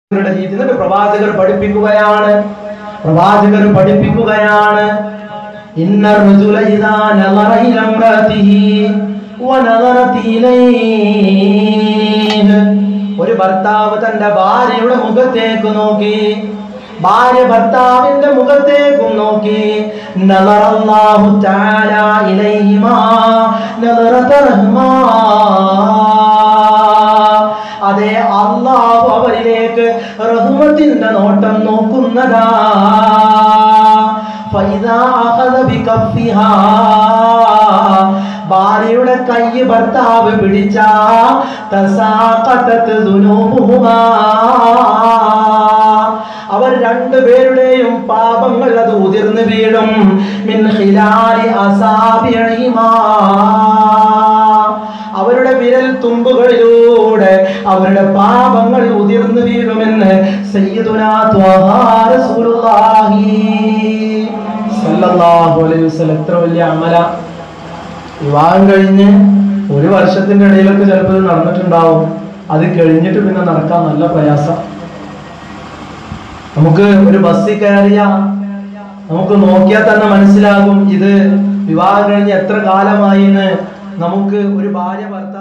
ഇവരുടെ രീതി എന്നിട്ട് പ്രവാചകർ പഠിപ്പിക്കുകയാണ് പ്രവാചകർ പഠിപ്പിക്കുകയാണ് ഇന്ന الرجل إذا نظر إلى امرأته ونظرت إليه ഒരു ഭർത്താവ് തന്റെ ഭാര്യയുടെ മുഖത്തേക്ക് നോക്കി ഭാര്യ ഭർത്താവിന്റെ മുഖത്തേക്കും നോക്കി നളറല്ലാഹു തആല ഇലൈഹിമാ നളറത റഹ്മാ അതെ അള്ളാഹു അവരിലേക്ക് റഹ്മത്തിന്റെ നോട്ടം നോക്കുന്നതാ ഫൈദാ അഖദ ബികഫിഹാ ഭാര്യയുടെ കൈ ഭർത്താവ് പിടിച്ച തസാഖതത് ദുനൂബുഹുമാ അവർ രണ്ടുപേരുടെയും പാപങ്ങൾ അത് ഉതിർന്നു വീഴും മിൻ ഖിലാലി അസാബിഹിമാ അവരുടെ വിരൽ തുമ്പുകളിലൂടെ അവരുടെ പാപങ്ങൾ ഉതിർന്നു വീഴുമെന്ന് സയ്യിദുനാ ത്വഹാ റസൂലുള്ളാഹി സല്ലല്ലാഹു അലൈഹി വസല്ലം എത്ര വലിയ അമല വിവാഹം കഴിഞ്ഞ് ഒരു വർഷത്തിന്റെ ഇടയിലൊക്കെ ചിലപ്പോൾ ഇത് നടന്നിട്ടുണ്ടാവും അത് കഴിഞ്ഞിട്ട് പിന്നെ നടക്കാൻ നല്ല പ്രയാസം നമുക്ക് ഒരു ബസ്സിൽ കയറിയ നമുക്ക് നോക്കിയാൽ തന്നെ മനസ്സിലാകും ഇത് വിവാഹം കഴിഞ്ഞ് എത്ര കാലമായി എന്ന് നമുക്ക് ഒരു ഭാര്യ ഭർത്താവ്